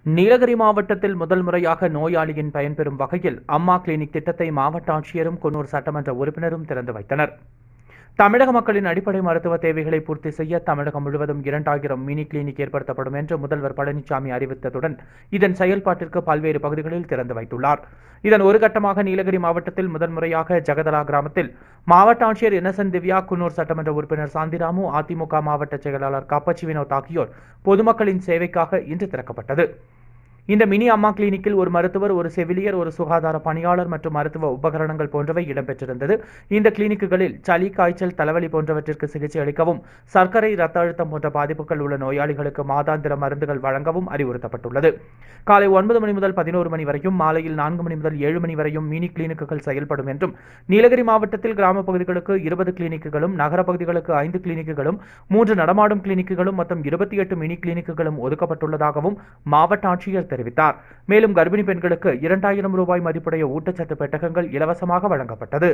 நீலகிரி மாவட்டத்தில் முதல் முறையாக நோயாளியின் பயன்பெறும் வகையில் அம்மா கிளினிக் திட்டத்தை மாவட்ட ஆட்சியரும் குன்னூர் சட்டமன்ற உறுப்பினரும் திறந்து வைத்தனர் தமிழக மக்களின் அடிப்படை மருத்துவ தேவைகளை பூர்த்தி செய்ய தமிழகம் முழுவதும் இரண்டாயிரம் மினி கிளினிக் ஏற்படுத்தப்படும் என்று முதல்வர் பழனிசாமி அறிவித்ததுடன் இதன் செயல்பாட்டிற்கு பல்வேறு பகுதிகளில் திறந்து வைத்துள்ளார் இதன் ஒரு கட்டமாக நீலகிரி மாவட்டத்தில் முதன்முறையாக ஜெகதலா கிராமத்தில் மாவட்ட ஆட்சியர் இன்னசென்ட் திவ்யா குன்னூர் சட்டமன்ற உறுப்பினர் சாந்திராமு அதிமுக மாவட்ட செயலாளர் காப்பச்சி வினோத் ஆகியோர் பொதுமக்களின் சேவைக்காக இன்று திறக்கப்பட்டது இந்த மினி அம்மா கிளினிக்கில் ஒரு மருத்துவர் ஒரு செவிலியர் ஒரு சுகாதார பணியாளர் மற்றும் மருத்துவ உபகரணங்கள் போன்றவை இடம்பெற்றிருந்தது இந்த கிளினிக்குகளில் சளி காய்ச்சல் தலைவலி போன்றவற்றிற்கு சிகிச்சை அளிக்கவும் சர்க்கரை ரத்த அழுத்தம் போன்ற பாதிப்புகள் உள்ள நோயாளிகளுக்கு மாதாந்திர மருந்துகள் வழங்கவும் அறிவுறுத்தப்பட்டுள்ளது காலை ஒன்பது மணி முதல் பதினோரு மணி வரையும் மாலையில் நான்கு மணி முதல் ஏழு மணி வரையும் மினி கிளினிக்குகள் செயல்படும் என்றும் நீலகிரி மாவட்டத்தில் கிராம பகுதிகளுக்கு இருபது கிளினிக்குகளும் நகர பகுதிகளுக்கு ஐந்து கிளினிக்குகளும் மூன்று நடமாடும் கிளினிக்குகளும் மொத்தம் இருபத்தி எட்டு மினி கிளினிக்குகளும் ஒதுக்கப்பட்டுள்ளதாகவும் மாவட்ட ஆட்சியர் தெரிவித்தார் மேலும் கர்ப்பிணி பெண்களுக்கு இரண்டாயிரம் ரூபாய் மதிப்புடைய ஊட்டச்சத்து பெட்டகங்கள் இலவசமாக வழங்கப்பட்டது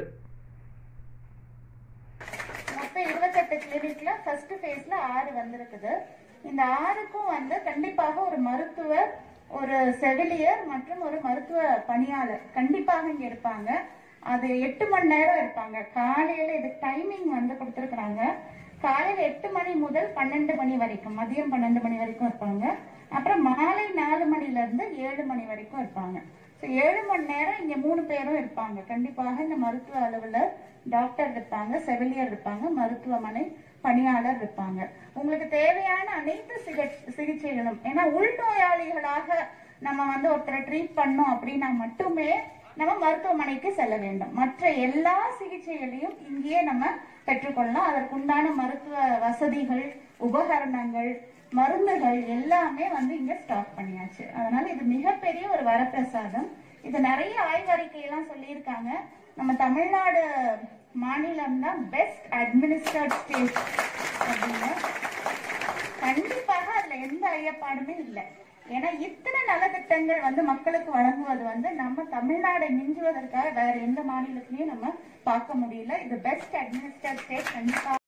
மொத்தம் இருபத்தெட்டு கிளினிக்ல ஃபர்ஸ்ட் ஃபேஸ்ல ஆறு வந்திருக்குது இந்த ஆறுக்கும் வந்து கண்டிப்பாக ஒரு மருத்துவர் ஒரு செவிலியர் மற்றும் ஒரு மருத்துவ பணியாளர் கண்டிப்பாக இங்க இருப்பாங்க அது எட்டு மணி நேரம் இருப்பாங்க காலையில இது டைமிங் வந்து கொடுத்துருக்குறாங்க காலையில எட்டு மணி முதல் பன்னெண்டு மணி வரைக்கும் மதியம் பன்னெண்டு மணி வரைக்கும் இருப்பாங்க அப்புறம் மாலை நாலு மணில இருந்து ஏழு மணி வரைக்கும் இருப்பாங்க ஸோ ஏழு மணி நேரம் இங்க மூணு பேரும் இருப்பாங்க கண்டிப்பாக இந்த மருத்துவ அலுவலர் டாக்டர் இருப்பாங்க செவிலியர் இருப்பாங்க மருத்துவமனை பணியாளர் இருப்பாங்க உங்களுக்கு தேவையான அனைத்து சிகிச் சிகிச்சைகளும் ஏன்னா உள்நோயாளிகளாக நம்ம வந்து ஒருத்தரை ட்ரீட் பண்ணோம் அப்படின்னா மட்டுமே நம்ம மருத்துவமனைக்கு செல்ல வேண்டும் மற்ற எல்லா சிகிச்சைகளையும் இங்கேயே நம்ம பெற்றுக்கொள்ளலாம் அதற்குண்டான மருத்துவ வசதிகள் உபகரணங்கள் மருந்துகள் எல்லாமே வந்து இங்க ஸ்டாக் பண்ணியாச்சு அதனால இது மிகப்பெரிய ஒரு வரப்பிரசாதம் இது நிறைய ஆய்வறிக்கையெல்லாம் சொல்லியிருக்காங்க நம்ம தமிழ்நாடு மாநிலம் தான் பெஸ்ட் அட்மினிஸ்ட்ரேட் ஸ்டேட் அப்படின்னு கண்டிப்பாக அதுல எந்த ஐயப்பாடுமே இல்லை ஏன்னா இத்தனை நலத்திட்டங்கள் வந்து மக்களுக்கு வழங்குவது வந்து நம்ம தமிழ்நாடை மிஞ்சுவதற்காக வேற எந்த மாநிலத்திலையும் நம்ம பார்க்க முடியல இது பெஸ்ட் அட்மினிஸ்ட்ரேட் ஸ்டேட் கண்டிப்பா